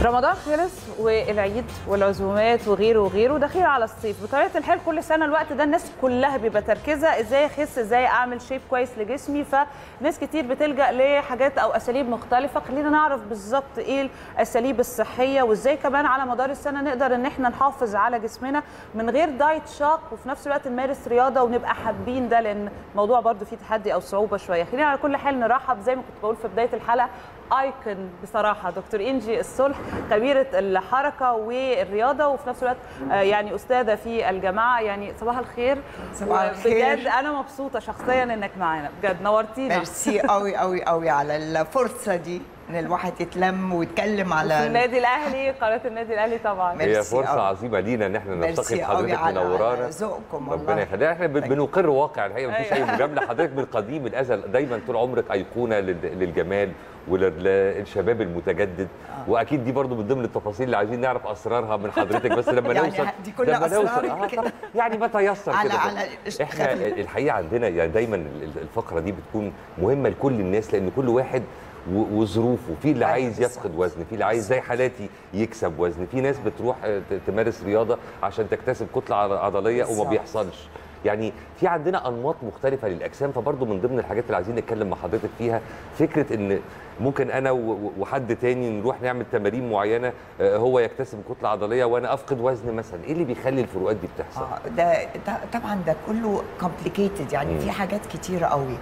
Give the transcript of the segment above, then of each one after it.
رمضان خلص والعيد والعزومات وغيره وغيره داخلين على الصيف بطبيعه الحال كل سنه الوقت ده الناس كلها بيبقى تركيزها ازاي اخس ازاي اعمل شيب كويس لجسمي فناس كتير بتلجا لحاجات او اساليب مختلفه خلينا نعرف بالظبط ايه الاساليب الصحيه وازاي كمان على مدار السنه نقدر ان احنا نحافظ على جسمنا من غير دايت شاق وفي نفس الوقت نمارس رياضه ونبقى حابين ده لان الموضوع برده فيه تحدي او صعوبه شويه خلينا على كل حال نرحب زي ما كنت بقول في بدايه الحلقه ايكون بصراحه دكتور انجي الصلح خبيره الحركه والرياضه وفي نفس الوقت آه، يعني استاذه في الجامعه يعني صباح الخير صباح الخير. بجد انا مبسوطه شخصيا انك معانا بجد نورتينا ميرسي قوي قوي قوي على الفرصه دي ان الواحد يتلم ويتكلم في على النادي الاهلي قناه النادي الاهلي طبعا ميرسي هي فرصة أوي. عظيمة لينا ان احنا نلتقي ميرسي بحضرتك قوي على منورانا على ذوقكم ربنا والله يخليك احنا بن- بنقر واقع الحقيقه مفيش اي أيوة. مجامله حضرتك من قديم الازل دايما طول عمرك ايقونه لل- للجمال وللشباب المتجدد واكيد دي برضو من ضمن التفاصيل اللي عايزين نعرف اسرارها من حضرتك بس لما يعني نوصل دي كلها لما نوصل أسرار آه كده. طبعاً. يعني ما تيسر على- كده على احنا خفيف. الحقيقه عندنا يعني دايما ال- الفقره دي بتكون مهمه لكل الناس لان كل واحد و- وظروفه في اللي أيوة عايز بالظبط. يفقد وزن في اللي عايز زي حالاتي يكسب وزن في ناس بتروح آه، ت- تمارس رياضه عشان تكتسب كتله عض- عضليه وما بالظبط. بيحصلش يعني في عندنا انماط مختلفه للاجسام فبرضه من ضمن الحاجات اللي عايزين نتكلم مع حضرتك فيها فكره ان ممكن انا و- و- وحد تاني نروح نعمل تمارين معينه آه، هو يكتسب كتله عضليه وانا افقد وزن مثلا ايه اللي بيخلي الفروقات دي بتحصل آه، ده, ده طبعا ده كله complicated يعني مم. في حاجات كتيره قوي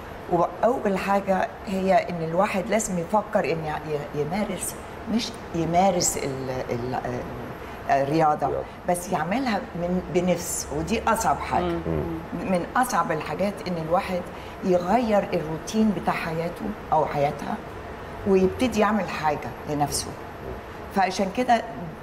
واول حاجه هي ان الواحد لازم يفكر ان ي- يمارس مش يمارس ال ال الرياضه الرياضة. بس يعملها من بنفس ودي اصعب حاجه من اصعب الحاجات ان الواحد يغير الروتين بتاع حياته او حياتها ويبتدي يعمل حاجه لنفسه فعشان كده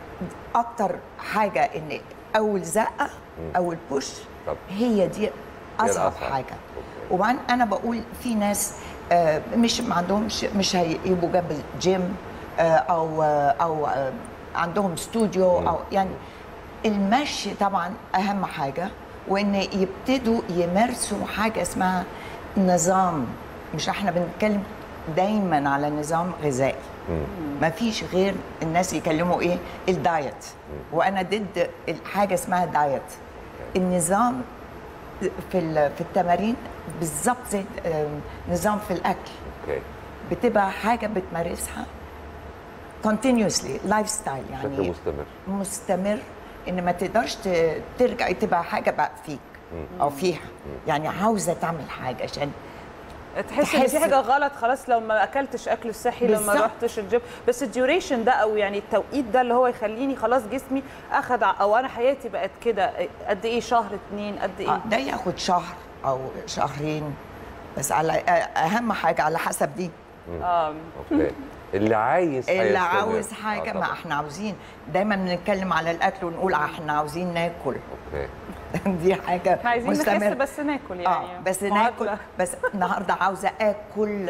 اكتر حاجه ان اول زقه اول بوش طب. هي دي اصعب الأصعب. حاجه أوكي. وبعدين انا بقول في ناس آه، مش ما عندهمش مش هيبقوا جنب الجيم آه، او آه، او آه، عندهم استوديو او يعني المشي طبعا اهم حاجه وان يبتدوا يمارسوا حاجه اسمها نظام مش احنا بنتكلم دايما على نظام غذائي ما فيش غير الناس يكلموا ايه الدايت وانا ضد حاجه اسمها دايت النظام في ال- في التمارين بالظبط زي آم، نظام في الاكل اوكي بتبقى حاجه بتمارسها continuously لايف ستايل بشكل يعني مستمر مستمر ان ما تقدرش ت- ترجع تبقى حاجه بقى فيك او فيها يعني عاوزه تعمل حاجه عشان تحس ان تحس- في حاجه غلط خلاص لو ما اكلتش اكل صحي لو ما بالظبط. رحتش الجيم بس الديوريشن ده او يعني التوقيت ده اللي هو يخليني خلاص جسمي اخد ع- او انا حياتي بقت كده قد ايه شهر اتنين قد آه، ايه ده ياخد شهر او شهرين بس على آه، اهم حاجه على حسب دي اه اوكي اللي عايز اللي هيستمر. عاوز حاجه آه ما طبعاً. احنا عاوزين دايما بنتكلم على الاكل ونقول احنا عاوزين ناكل اوكي دي حاجه احنا عايزين نخس مستمرة. بس ناكل يعني اه بس معادلة. ناكل بس النهارده عاوزه اكل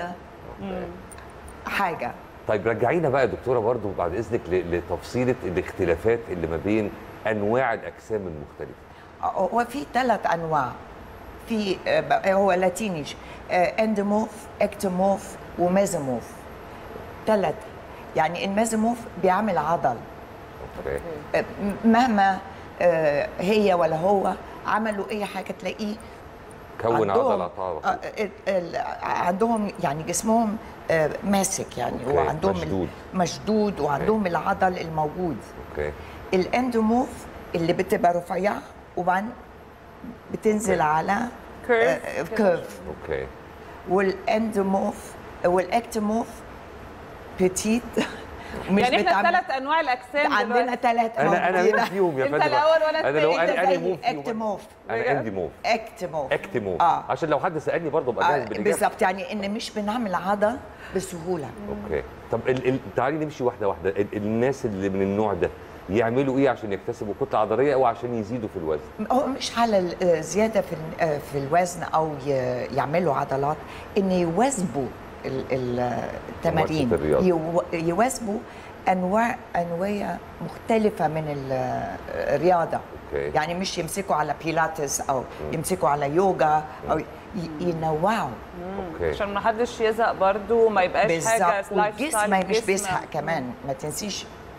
حاجه طيب رجعينا بقى يا دكتوره برضو بعد اذنك ل- لتفصيله الاختلافات اللي ما بين انواع الاجسام المختلفه هو في ثلاث انواع في آه، ب- هو لاتيني آه، اندومورف اكتومورف وميزومورف ثلاث يعني الميزومورف بيعمل عضل اوكي آه، م- مهما آه، هي ولا هو عملوا اي حاجه تلاقيه كون عندهم- عضله طارق آه، ال- ال- عندهم يعني جسمهم آه، ماسك يعني أوكي، وعندهم ال- مشدود. مشدود وعندهم العضل الموجود اوكي الاندومورف اللي بتبقى رفيعه وبعدين بتنزل أوكي. على كيرف كيرف اوكي والاندومورف والاكتومورف بتيت مش يعني احنا بتعمل- ثلاث انواع الاجسام عندنا دلوقتي. ثلاث انا انا مين فيهم يا أنت فندم الأول وأنا انا لو التاني. انا انت انا زي مو فيهم اكتومورف انا عندي موف اكتومورف اكتموف آه. عشان لو حد سالني برضه ابقى جاهز آه، بالاجابه بالظبط يعني ان مش بنعمل عضل بسهوله اوكي طب ال ال تعالي نمشي واحده واحده ال الناس اللي من النوع ده يعملوا ايه عشان يكتسبوا كتله عضليه او عشان يزيدوا في الوزن هو مش على الزياده في ال- آه، في الوزن او ي- يعملوا عضلات ان يواظبوا ال- ال- التمارين ممارسة الرياضة. يو- يواظبوا انواع انواع مختلفه من ال- الرياضه اوكي يعني مش يمسكوا على بيلاتس او يمسكوا على يوجا او ي- ينوعوا اوكي عشان ما حدش يزهق برضه وما يبقاش حاجه بالظبط لايف والجسم ستايل ما مش جسم. بيزهق كمان ما تنسيش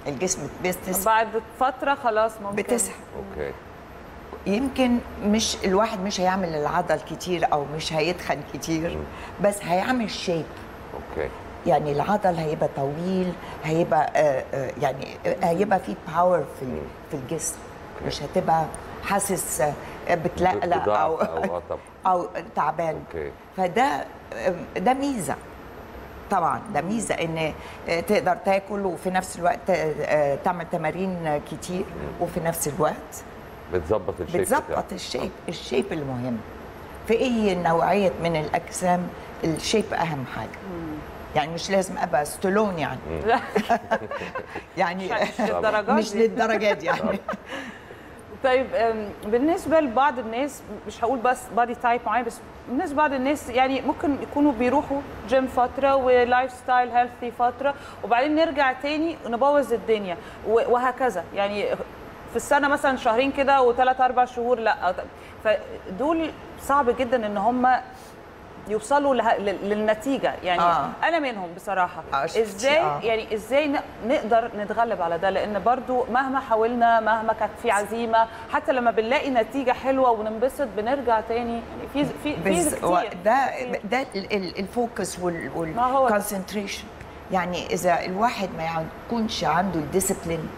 الجسم بتسحب بعد فتره خلاص ممكن بتسحب اوكي يمكن مش الواحد مش هيعمل العضل كتير او مش هيتخن كتير بس هيعمل شيب اوكي يعني العضل هيبقى طويل هيبقى آه، آه، يعني آه، هيبقى فيه باور في في الجسم مش هتبقى حاسس آه، بتلقلق بضعف او أو- آه، طبعا. او تعبان اوكي فده آه، ده ميزه طبعا ده ميزه ان آه، تقدر تاكل وفي نفس الوقت آه، آه، تعمل تمارين آه، كتير وفي نفس الوقت بتظبط الشيب بتاعك. بتظبط الشيب الشيب المهم في اي نوعيه من الاجسام الشيب اهم حاجه يعني مش لازم ابقى ستالون يعني لا يعني مش للدرجات مش دي. للدرجات دي يعني طيب أم، بالنسبه لبعض الناس مش هقول بس بادي تايب معين بس بالنسبه لبعض الناس يعني ممكن يكونوا بيروحوا جيم فتره ولايف ستايل هيلثي فتره وبعدين نرجع تاني نبوظ الدنيا و- وهكذا يعني في السنه مثلا شهرين كده وثلاث اربع شهور لا فدول صعب جدا ان هم يوصلوا له... لل- للنتيجه يعني آه. آه. انا منهم بصراحه آه، شفتي، ازاي آه. يعني ازاي ن- نقدر نتغلب على ده لان برضو مهما حاولنا مهما كانت في عزيمه حتى لما بنلاقي نتيجه حلوه وننبسط بنرجع تاني يعني في في في بس كتير هو ده كتير. ده ال- ال- الفوكس ما هو ده. والكونسنتريشن يعني اذا الواحد ما يكونش عنده الديسيبلين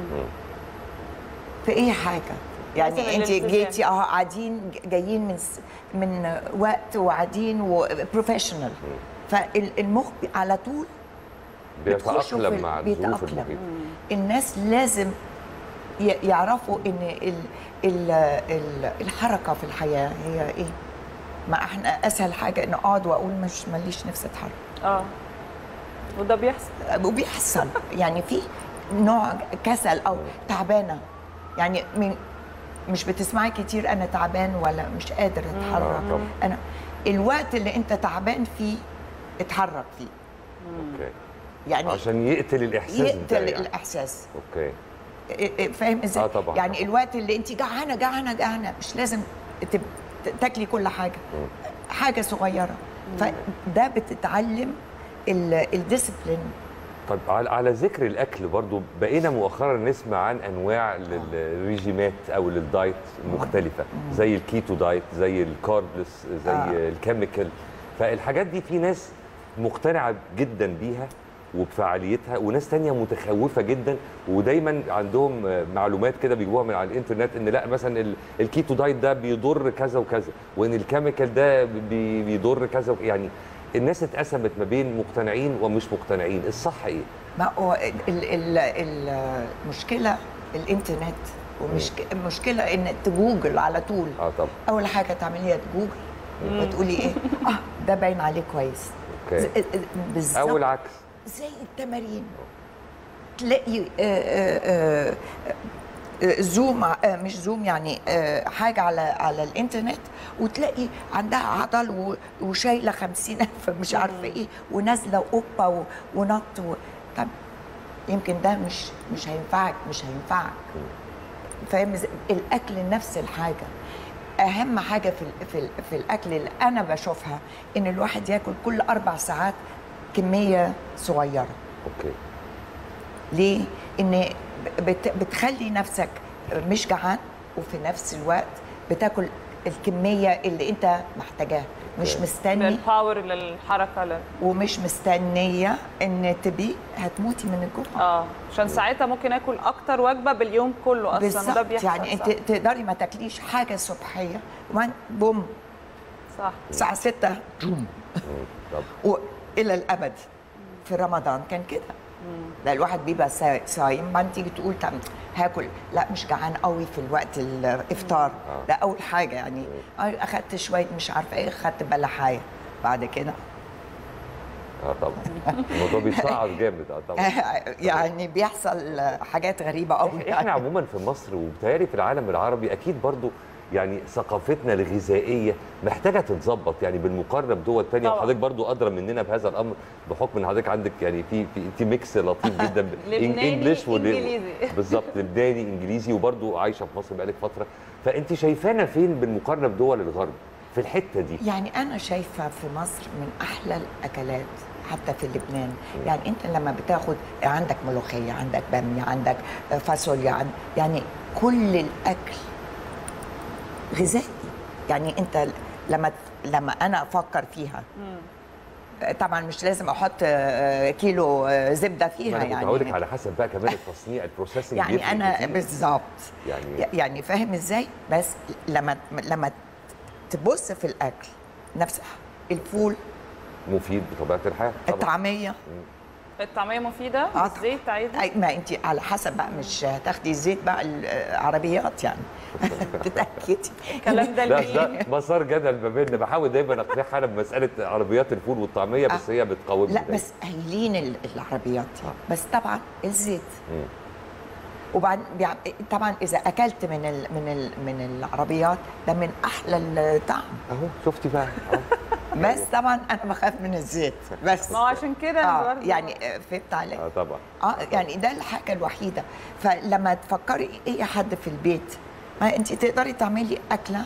في اي حاجه يعني لازم انت الالتزام. جيتي اه قاعدين جايين من س- من وقت وقاعدين وبروفيشنال فالمخ على طول بتخشوا في بيتاقلم ال- مع الظروف بيتأقلم. المحيطه الناس لازم ي- يعرفوا ان ال ال ال الحركه في الحياه هي ايه ما احنا اسهل حاجه ان اقعد واقول مش ماليش نفسي اتحرك اه وده بيحصل وبيحصل يعني في نوع كسل او تعبانه يعني من مش بتسمعي كتير انا تعبان ولا مش قادر اتحرك آه، طبعا. انا الوقت اللي انت تعبان فيه اتحرك فيه اوكي يعني عشان يقتل الاحساس ده يقتل يعني. الاحساس اوكي إيه- إيه، فاهم ازاي؟ آه، طبعاً، يعني طبعاً. الوقت اللي انت جعانه جعانه جعانه مش لازم تب- ت- تاكلي كل حاجه حاجه صغيره فده بتتعلم الديسيبلين طب على على ذكر الاكل برضو بقينا مؤخرا نسمع عن انواع للريجيمات او للدايت المختلفه زي الكيتو دايت زي الكاربلس زي آه. الكيميكال فالحاجات دي في ناس مقتنعه جدا بيها وبفعاليتها وناس تانية متخوفة جدا ودايما عندهم آه، معلومات كده بيجيبوها من على الانترنت ان لا مثلا ال- الكيتو دايت ده بيضر كذا وكذا وان الكيميكال ده بي- بيضر كذا وك- يعني الناس اتقسمت ما بين مقتنعين ومش مقتنعين الصح ايه ما هو ال- ال- ال- المشكله الانترنت ومش المشكله ان تجوجل على طول اه طبعا اول حاجه تعمليها تجوجل وتقولي ايه اه ده باين عليه كويس اوكي ز- بالظبط او العكس زي التمارين تلاقي آه، آه، آه، آه، زوم ع- آه، مش زوم يعني آه، حاجه على على الانترنت وتلاقي عندها عضل و- وشايله خمسين ألف مش عارفه ايه ونازله وقبه و- ونط و... طب يمكن ده مش مش هينفعك مش هينفعك فاهم إزاي؟ الاكل نفس الحاجه اهم حاجه في ال- في ال- في الاكل اللي انا بشوفها ان الواحد ياكل كل اربع ساعات كميه صغيره اوكي ليه ان بت بتخلي نفسك مش جعان وفي نفس الوقت بتاكل الكميه اللي انت محتاجاها مش أوكي. مستني للباور للحركه لل... ومش مستنيه ان تبي هتموتي من الجوع اه عشان ساعتها ممكن اكل اكتر وجبه باليوم كله اصلا وده بالظبط بيحصل يعني انت صح. تقدري ما تاكليش حاجه صبحيه وبعدين بوم صح الساعه 6 مم. طب والى الابد في رمضان كان كده ده الواحد بيبقى سا- صايم بعدين تيجي تقول طب هاكل لا مش جعان قوي في الوقت الافطار آه. ده اول حاجه يعني آه، اخدت شويه مش عارفه ايه اخدت بلحايه بعد كده اه طبعا الموضوع بيتصعد جامد اه طبعا يعني بيحصل حاجات غريبه قوي احنا يعني عموما في مصر وبالتالي في العالم العربي اكيد برضو يعني ثقافتنا الغذائيه محتاجه تتظبط يعني بالمقارنه بدول تانية طبعاً. وحضرتك برضو ادرى مننا بهذا الامر بحكم ان حضرتك عندك يعني في في انت ميكس لطيف جدا ب- لبناني، إنجليش وال- إنجليزي. بالظبط لبناني انجليزي وبرضو عايشه في مصر بقالك فتره فانت شايفانا فين بالمقارنه بدول الغرب في في الحته دي يعني انا شايفه في مصر من احلى الاكلات حتى في لبنان يعني انت لما بتاخد عندك ملوخيه عندك باميه عندك فاصوليا عند يعني كل الاكل غذائي يعني انت لما لما انا افكر فيها طبعا مش لازم احط آه، كيلو آه، زبده ما فيها انا كنت يعني هقول لك على حسب بقى كمان التصنيع البروسيسنج يعني بيفرق انا كتير. بالظبط يعني يعني فاهم ازاي بس لما لما تبص في الاكل نفس الفول مفيد بطبيعه الحال طبعا الطعميه الطعمية مفيدة آه. الزيت عادي أي ما انت على حسب بقى مش هتاخدي الزيت بقى العربيات يعني تتاكدي الكلام ده لا لمين؟ ده مسار جدل ما بيننا بحاول دايما اقنعها انا بمساله عربيات الفول والطعميه بس هي بتقاومني لا دايماً. بس قايلين ال- العربيات دي بس طبعا الزيت مم. وبعد بيع- طبعا اذا اكلت من ال من ال من العربيات ده من احلى الطعم اهو شفتي بقى أهو. بس طبعا انا بخاف من الزيت بس ما هو عشان كده أنا اه برضه- يعني آه، فهمت عليك اه طبعا اه يعني ده الحاجه الوحيده فلما تفكري اي حد في البيت ما انت تقدري تعملي اكله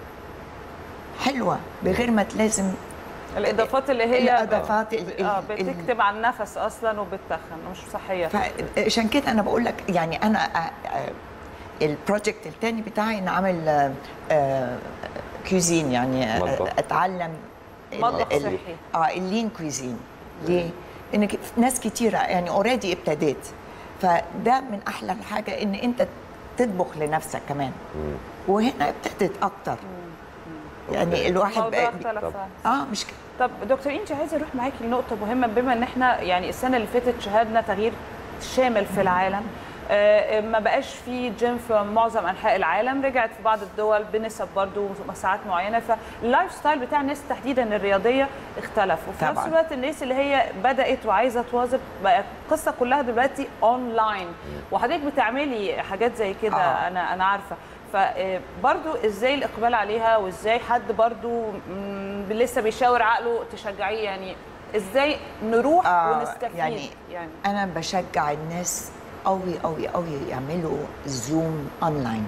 حلوه بغير ما لازم الاضافات اللي هي الاضافات ال- ال- اه ال- بتكتب عن النفس اصلا وبتتخن مش صحيه فعشان كده انا بقول لك يعني انا آه، آه، البروجكت الثاني بتاعي ان اعمل آه، آه، كوزين يعني آه، مطبخ. اتعلم ال- مطبخ ال- صحي. اه اللين كويزين ليه؟ ان ك- ناس كتيره يعني اوريدي ابتديت فده من احلى الحاجه ان انت تطبخ لنفسك كمان مم. وهنا ابتدت اكتر يعني الواحد الموضوع بقى اختلف طب. فعلا. اه مش كده طب دكتور انجي عايزه اروح معاكي لنقطه مهمه بما ان احنا يعني السنه اللي فاتت شهدنا تغيير شامل في العالم آه، ما بقاش في جيم في معظم انحاء العالم رجعت في بعض الدول بنسب برضو ومساحات معينه فاللايف ستايل بتاع الناس تحديدا الرياضيه اختلف وفي نفس طبعاً. الوقت الناس اللي هي بدات وعايزه تواظب بقى القصه كلها دلوقتي اونلاين وحضرتك بتعملي حاجات زي كده آه. انا انا عارفه فبرضو ازاي الاقبال عليها وازاي حد برضو مم، لسه بيشاور عقله تشجعيه يعني ازاي نروح آه، ونستفيد يعني يعني انا بشجع الناس قوي قوي قوي يعملوا زوم اونلاين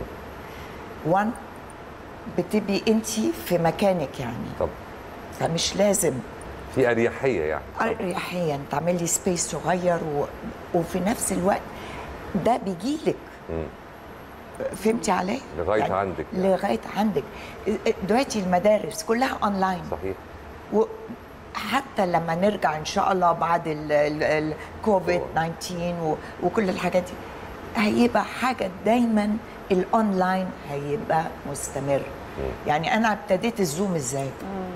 وان بتبقي انت في مكانك يعني طب فمش لازم في اريحيه يعني طب. اريحيا تعملي سبيس صغير و... وفي نفس الوقت ده بيجيلك مم. فهمتي علي؟ لغاية عندك يعني. لغايه عندك دلوقتي المدارس كلها اونلاين صحيح وحتى لما نرجع ان شاء الله بعد الكوفيد 19 و- وكل الحاجات دي هيبقى حاجه دايما الاونلاين هيبقى مستمر يعني انا ابتديت الزوم ازاي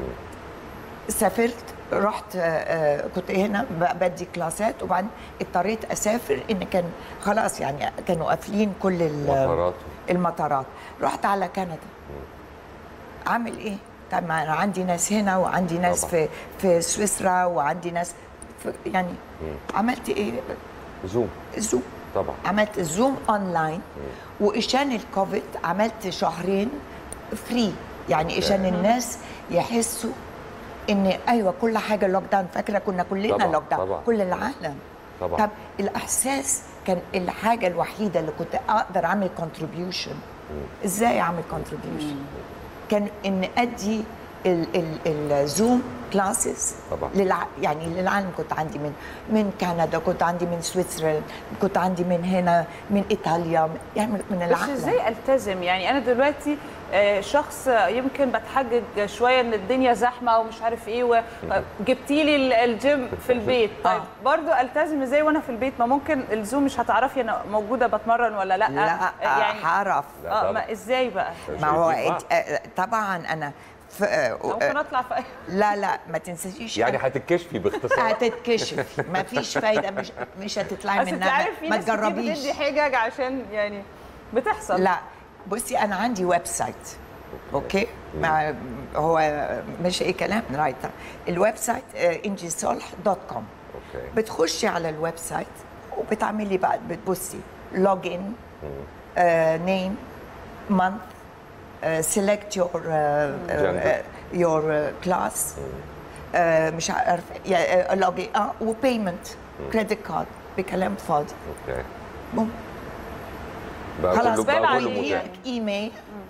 سافرت رحت آه، آه، كنت هنا ب- بدي كلاسات وبعدين اضطريت اسافر ان كان خلاص يعني كانوا قافلين كل ال- مطارات. المطارات رحت على كندا عامل ايه طب ما انا عندي ناس هنا وعندي ناس طبعا. في في سويسرا وعندي ناس في يعني عملت ايه زوم زوم طبعا عملت زوم اونلاين وعشان الكوفيد عملت شهرين فري يعني عشان الناس يحسوا ان ايوه كل حاجه لوك داون فاكره كنا كلنا طبعاً، لوك داون طبعاً. كل العالم طبعاً. طب الاحساس كان الحاجه الوحيده اللي كنت اقدر اعمل كونتريبيوشن ازاي اعمل كونتريبيوشن كان ان ادي الزوم كلاسز طبعاً. للع... يعني للعالم كنت عندي من من كندا كنت عندي من سويسرا كنت عندي من هنا من ايطاليا يعني من بس العالم ازاي التزم يعني انا دلوقتي آه، شخص يمكن بتحجج شويه ان الدنيا زحمه ومش عارف ايه وجبتي لي ال- الجيم في البيت طيب آه. برضو التزم ازاي وانا في البيت ما ممكن الزوم مش هتعرفي انا موجوده بتمرن ولا لا لا آه، يعني هعرف لا اه طبعاً. ما ازاي بقى ما هو شايفين إنت- آه، طبعا انا ف... آه، ممكن اطلع في لا لا ما تنسيش يعني هتتكشفي باختصار هتتكشف ما فيش فايده مش مش هتطلعي اصل انت منها عارف في ما ناس كتير تجربيش بتدي حجج عشان يعني بتحصل لا بصي انا عندي ويب سايت اوكي مع هو مش اي كلام رايت الويب سايت انجي صالح دوت كوم اوكي بتخشي على الويب سايت وبتعملي بقى بتبصي لوج ان نيم مانث سيلكت يور Gender. يور كلاس مش عارف لوج اه وبيمنت كريدت كارد بكلام فاضي اوكي بوم بقى خلاص كله بقى بقى كله عليه. متاح يجيلك ايميل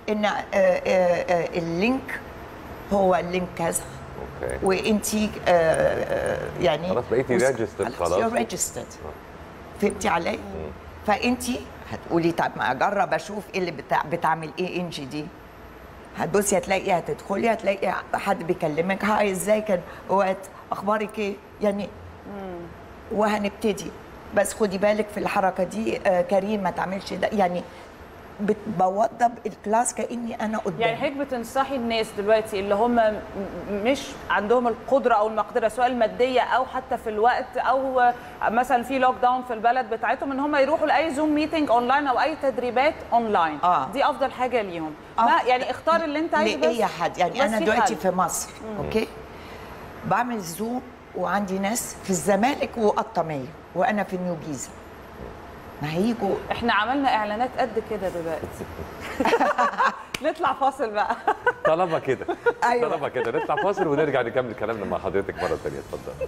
ان آه، آه، آه، اللينك هو اللينك كذا اوكي وانت يعني خلاص بقيتي وس- registered خلاص. you're registered فهمتي علي؟ فانت هتقولي طب ما اجرب اشوف ايه اللي بتاع بتعمل ايه انجي دي هتبصي هتلاقي هتدخلي هتلاقي حد بيكلمك هاي ازيك وقت اخبارك ايه يعني وهنبتدي بس خدي بالك في الحركه دي آه كريم ما تعملش ده يعني بت- بوضب الكلاس كاني انا قدام يعني حضرتك بتنصحي الناس دلوقتي اللي هم م- مش عندهم القدره او المقدره سواء الماديه او حتى في الوقت او مثلا في لوك داون في البلد بتاعتهم ان هم يروحوا لاي زوم ميتنج اونلاين او اي تدريبات اونلاين آه. دي افضل حاجه ليهم آه. ما يعني اختار اللي انت عايزه بس لاي حد يعني بس انا في دلوقتي حل. في مصر اوكي بعمل زوم وعندي ناس في الزمالك وقطاميه وانا في نيو جيزه ما هيجوا احنا عملنا اعلانات قد كده دلوقتي نطلع فاصل بقى طالما كده أيوة. طالما كده نطلع فاصل ونرجع نكمل كلامنا مع حضرتك مره ثانيه اتفضل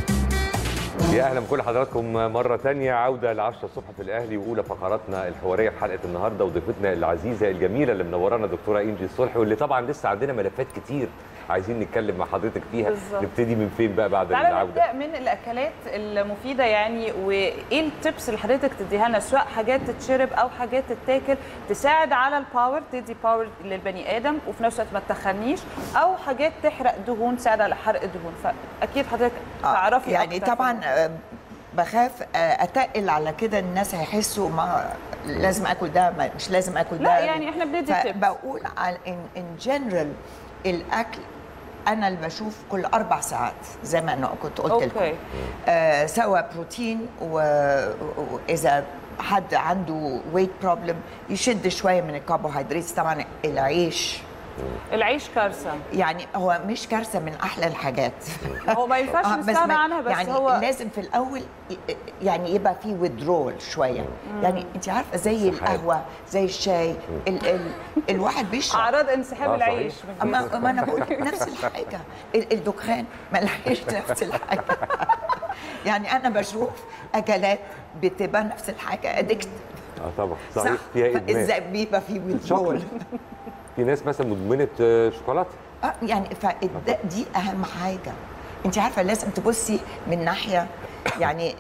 يا اهلا بكل حضراتكم مره ثانيه عوده ل 10 الصبح في الاهلي واولى فقراتنا الحواريه في حلقه النهارده وضيفتنا العزيزه الجميله اللي منورانا دكتوره انجي الصلحي واللي طبعا لسه عندنا ملفات كتير عايزين نتكلم مع حضرتك فيها بالظبط. نبتدي من فين بقى بعد تعالى العوده نبدا من الاكلات المفيده يعني وايه التبس اللي حضرتك تديها لنا سواء حاجات تتشرب او حاجات تتاكل تساعد على الباور تدي باور للبني ادم وفي نفس الوقت ما تخنيش او حاجات تحرق دهون تساعد على حرق الدهون فاكيد حضرتك آه، تعرفي يعني أكتر في طبعا آه، بخاف آه، اتقل على كده الناس هيحسوا ما لازم اكل ده ما مش لازم اكل ده لا، يعني إحنا بندي tips. بقول على ان ان جنرال الاكل انا اللي بشوف كل اربع ساعات زي ما انا كنت قلت لكم اوكي آه سواء بروتين و- واذا حد عنده ويت بروبلم يشد شويه من الكربوهيدرات طبعا العيش العيش كارثه يعني هو مش كارثه من احلى الحاجات هو ما ينفعش آه، بس نستغنى ما- عنها بس يعني هو لازم في الاول ي- يعني يبقى في withdrawal شويه يعني انت عارفه زي صحيح. القهوه زي الشاي ال ال الواحد بيشرب اعراض انسحاب آه، العيش صحيح. من اما جسمه. ما انا بقول نفس الحاجه ال- الدخان ما العيش نفس الحاجه يعني انا بشوف اكلات بتبقى نفس الحاجه ادكت اه طبعا صحيح فيها ادمان ازاي بيبقى في withdrawal شوكولات. في ناس مثلا مدمنه آه، شوكولاته اه يعني فد- دي اهم حاجه انت عارفه لازم تبصي من ناحيه يعني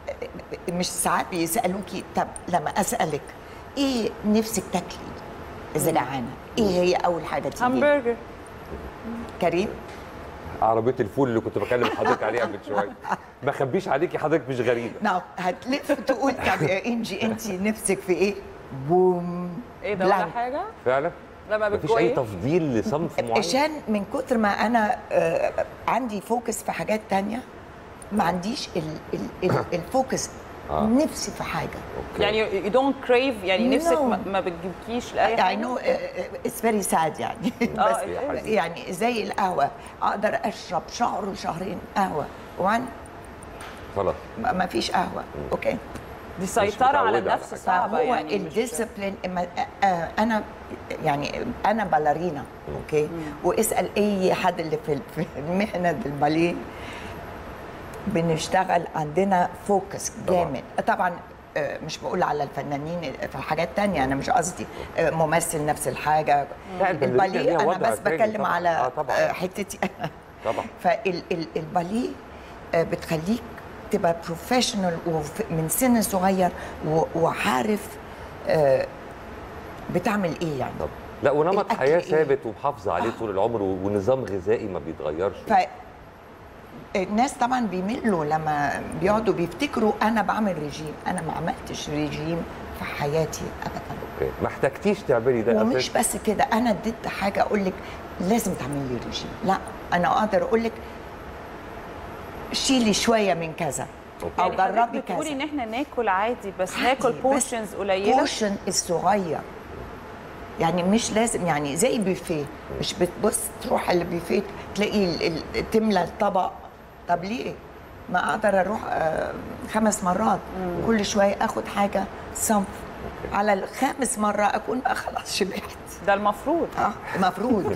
مش ساعات بيسالوكي طب لما اسالك ايه نفسك تاكلي اذا جعانه ايه هي اول حاجه تيجي همبرجر كريم عربيه الفول اللي كنت بكلم حضرتك عليها من شويه ما اخبيش عليكي حضرتك مش غريبه نعم هتلف تقول طب يا انجي انت نفسك في ايه بوم ايه ده ولا بلانك. حاجه فعلا لما مفيش بتجوعي اي تفضيل لصنف معين عشان من كتر ما انا آه، عندي فوكس في حاجات تانية ما عنديش ال- ال- ال- الفوكس آه. نفسي في حاجه أوكي. يعني يو دونت كريف يعني نفسك No. ما- ما بتجيبكيش لاي I حاجه know اتس فيري ساد يعني آه، بس يا حبيبي. يعني زي القهوه اقدر اشرب شهر وشهرين قهوه وعن خلاص ما فيش قهوه اوكي دي سيطره على متعودة على النفس حاجة. صعبه فهو يعني مش- الديسيبلين انا يعني انا باليرينا اوكي واسال اي حد اللي في في المهنه الباليه بنشتغل عندنا فوكس طبعاً. جامد طبعا آه، مش بقول على الفنانين في حاجات تانية أنا مش قصدي آه، ممثل نفس الحاجة لا، الباليرينا ليها الباليه أنا وضع بس تاني بتكلم طبعاً. على آه، طبعاً. آه، حتتي طبعا فالباليه بتخليك تبقى بروفيشنال من سن صغير و- وعارف آه، بتعمل ايه يعني طب لا ونمط الأكل حياه إيه؟ ثابت ومحافظه عليه طول العمر و- ونظام غذائي ما بيتغيرش ف الناس طبعا بيملوا لما بيقعدوا بيفتكروا انا بعمل ريجيم انا ما عملتش ريجيم في حياتي ابدا اوكي ما احتجتيش تعملي ده ومش أساساً. بس كده انا اديت حاجه اقول لك لازم تعملي لي ريجيم لا انا اقدر اقول لك شيلي شويه من كذا أوكي. او يعني حضرتك جربي بتقولي ان كذا احنا ناكل عادي بس عادي، ناكل بس بورشنز قليله بورشن الصغير يعني مش لازم يعني زي بوفيه مش بتبص تروح على البوفيه تلاقي ال- ال- تملى الطبق طب ليه؟ ما اقدر اروح آه، خمس مرات كل شويه اخد حاجه صنف على الخامس مره اكون بقى خلاص شبعت ده المفروض اه المفروض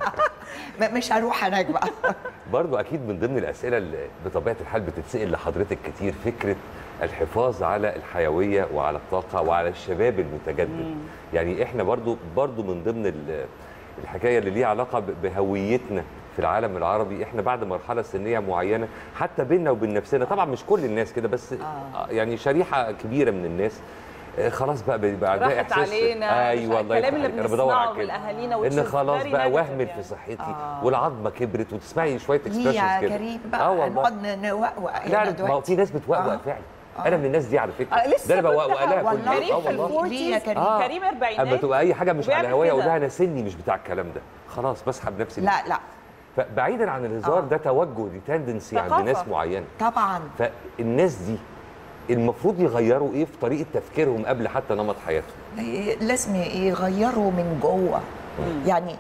م- مش هروح هناك بقى برضو اكيد من ضمن الاسئله اللي بطبيعه الحال بتتسال لحضرتك كتير فكره الحفاظ على الحيويه وعلى الطاقه وعلى الشباب المتجدد يعني احنا برضو برضو من ضمن ال- الحكايه اللي ليها علاقه ب- بهويتنا في العالم العربي احنا بعد مرحله سنيه معينه حتى بيننا وبين نفسنا طبعا مش كل الناس كده بس آه. يعني شريحه كبيره من الناس آه، خلاص بقى بيبقى عندها راحت احساس علينا ايوه الله الكلام اللي يفتح عليك. انا بدور بنسمعه على من كده اهالينا ان which is خلاص very بقى negative وهمت يعني. في صحتي آه. والعظمه كبرت وتسمعي شويه ليه اكسبريشنز يا كده كريم اه بقى والله نقعد نوقوق لا هنا لا ما هو دلوقتي في ناس بتوقوق آه. فعلا آه. انا من الناس دي على فكره آه، لسه ده انا كنت بوقوق لها هقول كل لك. يوم كريم اه في والله ليه يا الفورتيز كريم؟ آه. كريم اربعينات اما تبقى اي حاجه مش على وبيعمل هوايه كده. اقول لها انا سني مش بتاع الكلام ده خلاص بسحب نفسي لا لا فبعيدا عن الهزار آه. ده توجه دي تندنسي عند ثقافة. ناس معينه طبعا فالناس دي المفروض يغيروا ايه في طريقه تفكيرهم قبل حتى نمط حياتهم لازم يغيروا من جوه يعني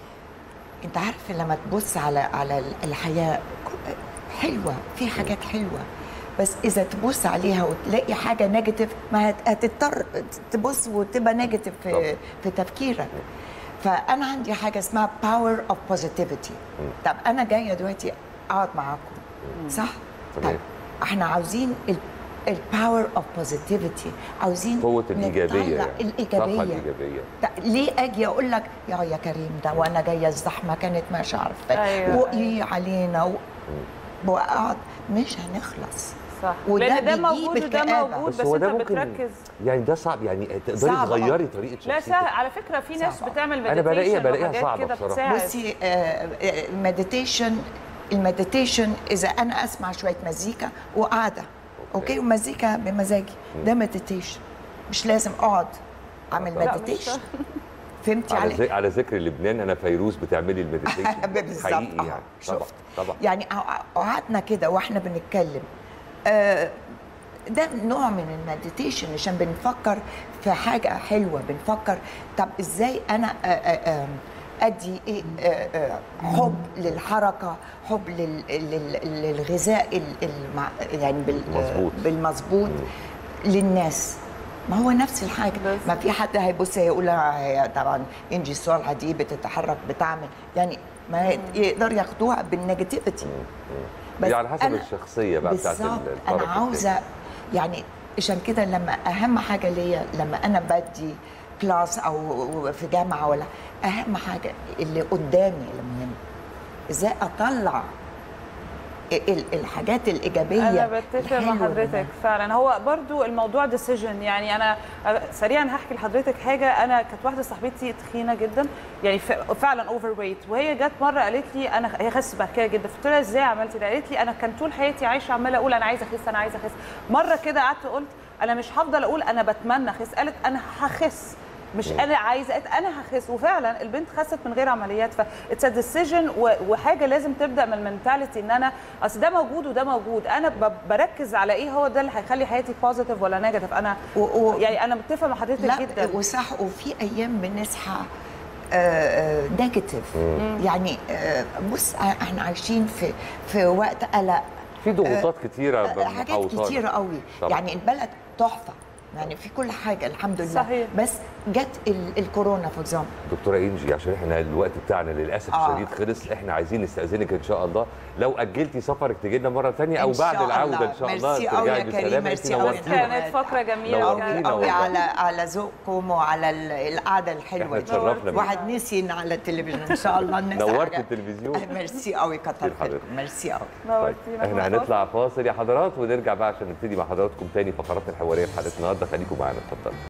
انت عارف لما تبص على على الحياه حلوه في حاجات حلوه بس اذا تبص عليها وتلاقي حاجه نيجاتيف ما هت- هتضطر تبص وتبقى نيجاتيف طبعا. في في تفكيرك فانا عندي حاجه اسمها باور اوف بوزيتيفيتي طب انا جايه دلوقتي اقعد معاكم صح تمام. طيب احنا عاوزين الباور اوف بوزيتيفيتي عاوزين قوه الايجابيه نطلع يعني الايجابيه الطاقه الايجابيه ده ليه اجي اقول لك يا يا كريم ده وانا جايه الزحمه كانت مش عارفه أيوة، وايه علينا و... واقعد مش هنخلص صح وده لان ده بيجيب موجود وده الكآبة. موجود بس بس, هو انت ده ممكن بتركز يعني ده صعب يعني تقدري صعب، آه. تغيري طريقه لا شخصيتك سهل على فكره في ناس صعبة. بتعمل أنا بلاقيها- meditation بلاقيها وحاجات صعبة كده بصراحة. بتساعد. بصي المديتيشن المديتيشن اذا انا اسمع شويه مزيكا وقاعده اوكي ومزيكا بمزاجي ده مديتيشن مش لازم اقعد اعمل لا، مش مديتيشن فهمتي على, علي ذ... على ذكر لبنان انا فيروز بتعملي المديتيشن بالظبط حقيقي آه، يعني طبعا شفت طبعا يعني قع- قعدنا كده واحنا بنتكلم آه، ده نوع من المديتيشن عشان بنفكر في حاجه حلوه بنفكر طب ازاي انا آه، آه، آه، ادي ايه آه، آه، حب للحركه حب لل- لل- للغذاء ال- المع- يعني بال- مظبوط. بالمظبوط للناس ما هو نفس الحاجه بس. ما في حد هيبص هيقول هي طبعا انجي الصالحه دي بتتحرك بتعمل يعني ما يقدر ياخدوها بالنيجاتيفيتي هي على حسب أنا- الشخصيه بقى بتاعت بالظبط الطرف انا التاني. عاوزه يعني عشان كده لما اهم حاجه ليا لما انا بدي كلاس او في جامعه ولا اهم حاجه اللي قدامي المهم ازاي اطلع ال- الحاجات الايجابيه انا بتفق مع الحلوة حضرتك منها. فعلا هو برضو الموضوع ديسيجن يعني انا سريعا هحكي لحضرتك حاجه انا كانت واحده صاحبتي تخينه جدا يعني ف- فعلا اوفر ويت وهي جت مره قالت لي انا هي خست بعد كده جدا فقلت لها ازاي عملتي ده قالت لي انا كان طول حياتي عايشه عماله اقول انا عايزه اخس انا عايزه اخس مره كده قعدت قلت انا مش هفضل اقول انا بتمنى اخس قالت انا هخس مش انا عايزه قالت انا هخس وفعلا البنت خست من غير عمليات ف اتس ديسيجن وحاجه لازم تبدا من المنتاليتي ان انا اصل ده موجود وده موجود انا ب- بركز على ايه هو ده اللي هيخلي حياتي بوزيتيف ولا نيجاتيف انا و- و- يعني انا متفقه مع حضرتك لا جدا وصح وفي ايام بنصحى نيجاتيف يعني آه، بص احنا عايشين في في وقت قلق في ضغوطات كتيره حاجات محوطانا. كتيرة قوي طبعا. يعني البلد تحفة يعني في كل حاجة الحمد لله صحيح. بس جت ال- الكورونا فور اكزامبل دكتوره انجي عشان احنا الوقت بتاعنا للاسف آه. الشديد خلص احنا عايزين نستاذنك ان شاء الله لو اجلتي سفرك تجي لنا مره ثانيه او إن بعد شاء العوده الله. ان شاء الله ميرسي أوي يا ترجعي كريم، بالسلامه انت ميرسي أوي. نورتينا كانت فقره جميله نورتينا بجد. والله. قوي على على ذوقكم وعلى ال- القعدة احنا الحلوة دي اتشرفنا بيك واحد نسي إن على التلفزيون ان شاء الله الناس نورت حاجة- التلفزيون ميرسي قوي كتر كتير حضرتك. خيركم ميرسي قوي طيب نورتينا احنا فاصل. هنطلع فاصل يا حضرات ونرجع بقى عشان نبتدي مع حضراتكم تاني فقرات الحواريه في حلقه النهارده خليكم معانا اتفضلوا